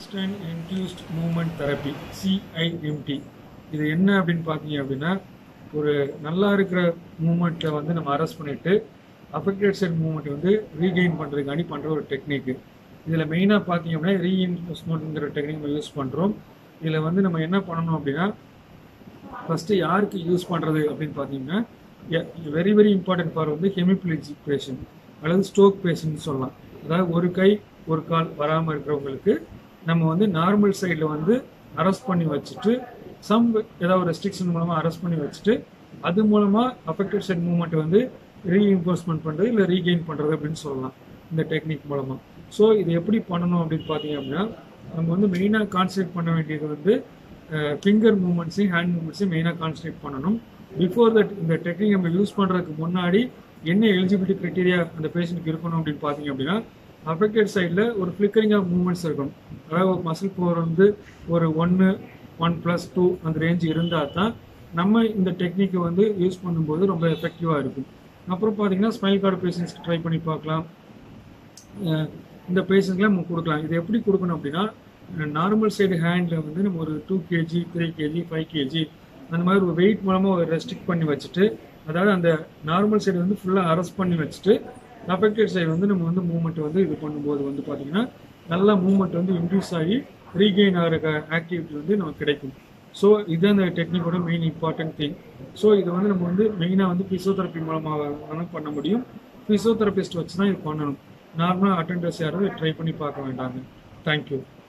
cistern induced movement therapy CIMT இது என்ன அப்படின்னு பார்த்தீங்க அப்படின்னா ஒரு நல்லா இருக்கிற மூமெண்ட்டை வந்து நம்ம அரெஸ்ட் பண்ணிட்டு அஃபெக்டட் சைட் மூமெண்ட் வந்து ரீகெயின் பண்ணுறதுக்காண்டி பண்ணுற ஒரு டெக்னிக் இதில் மெயினாக பார்த்தீங்க அப்படின்னா ரீஇன்வெஸ்ட்மெண்ட்ங்கிற டெக்னிக் நம்ம யூஸ் பண்ணுறோம் இதில் வந்து நம்ம என்ன பண்ணணும் அப்படின்னா ஃபஸ்ட்டு யாருக்கு யூஸ் பண்ணுறது அப்படின்னு பார்த்தீங்கன்னா வெரி வெரி இம்பார்ட்டன்ட் ஃபார் வந்து ஹெமிப்ளிஜிக் பேஷண்ட் அல்லது ஸ்ட்ரோக் பேஷண்ட் சொல்லலாம் அதாவது ஒரு கை ஒரு கால் வராமல் இருக்கிறவங்களுக்கு நம்ம வந்து நார்மல் சைடில் வந்து அரெஸ்ட் பண்ணி வச்சுட்டு சம் ஏதாவது ரெஸ்ட்ரிக்ஷன் மூலமாக அரெஸ்ட் பண்ணி வச்சுட்டு அது மூலமாக அஃபெக்டட் சைட் மூவ்மெண்ட் வந்து ரீஇன்ஃபோர்ஸ்மெண்ட் பண்ணுறது இல்லை ரீகெயின் பண்ணுறது அப்படின்னு சொல்லலாம் இந்த டெக்னிக் மூலமாக ஸோ இது எப்படி பண்ணணும் அப்படின்னு பார்த்தீங்க அப்படின்னா நம்ம வந்து மெயினாக கான்சன்ட்ரேட் பண்ண வேண்டியது வந்து ஃபிங்கர் மூமெண்ட்ஸையும் ஹேண்ட் மூமெண்ட்ஸையும் மெயினாக கான்சன்ட்ரேட் பண்ணணும் பிஃபோர் தட் இந்த டெக்னிக் நம்ம யூஸ் பண்ணுறதுக்கு முன்னாடி என்ன எலிஜிபிலிட்டி க்ரைட்டீரியா அந்த பேஷண்ட்டுக்கு இருக்கணும் அப்படின்னு பார்த்தீங்க அப்படின்னா அஃபெக்டட் சைடில் ஒரு ஃப்ளிக்கரிங் ஆஃப் மூமெண்ட்ஸ் இருக்கணும் அதாவது மசில் பவர் வந்து ஒரு ஒன்று ஒன் ப்ளஸ் டூ அந்த ரேஞ்ச் இருந்தால் தான் நம்ம இந்த டெக்னிக்கை வந்து யூஸ் பண்ணும்போது ரொம்ப எஃபெக்டிவாக இருக்கும் அப்புறம் பார்த்தீங்கன்னா ஸ்மைல் கார்டு பேஷண்ட்ஸ்க்கு ட்ரை பண்ணி பார்க்கலாம் இந்த பேஷண்ட்ஸ்லாம் நம்ம கொடுக்கலாம் இது எப்படி கொடுக்கணும் அப்படின்னா நார்மல் சைடு ஹேண்டில் வந்து நம்ம ஒரு two KG three KG five KG அந்த மாதிரி ஒரு வெயிட் மூலமாக ஒரு ரெஸ்ட்ரிக்ட் பண்ணி வச்சுட்டு அதாவது அந்த நார்மல் சைடு வந்து ஃபுல்லாக அரெஸ்ட் பண்ணி வச்சுட்டு அஃபெக்டட் சைடு வந்து நம்ம வந்து மூவ்மெண்ட் வந்து இது பண்ணும்போது வந்து பார்த்தீங்கன்னா நல்லா மூவ்மெண்ட் வந்து இன்க்ரீஸ் ஆகி ரீகெயின் ஆகிற ஆக்டிவிட்டி வந்து நமக்கு கிடைக்கும் ஸோ இதுதான் இந்த டெக்னிக்கோட மெயின் இம்பார்ட்டன்ட் திங் ஸோ இது வந்து நம்ம வந்து மெயினாக வந்து ஃபிசியோதெரப்பி மூலமாக பண்ண முடியும் ஃபிசியோதெரபிஸ்ட் வச்சு தான் இது பண்ணணும் நார்மலாக அட்டெண்டர்ஸ் யாரும் ட்ரை பண்ணி பார்க்க வேண்டாங்க தேங்க்யூ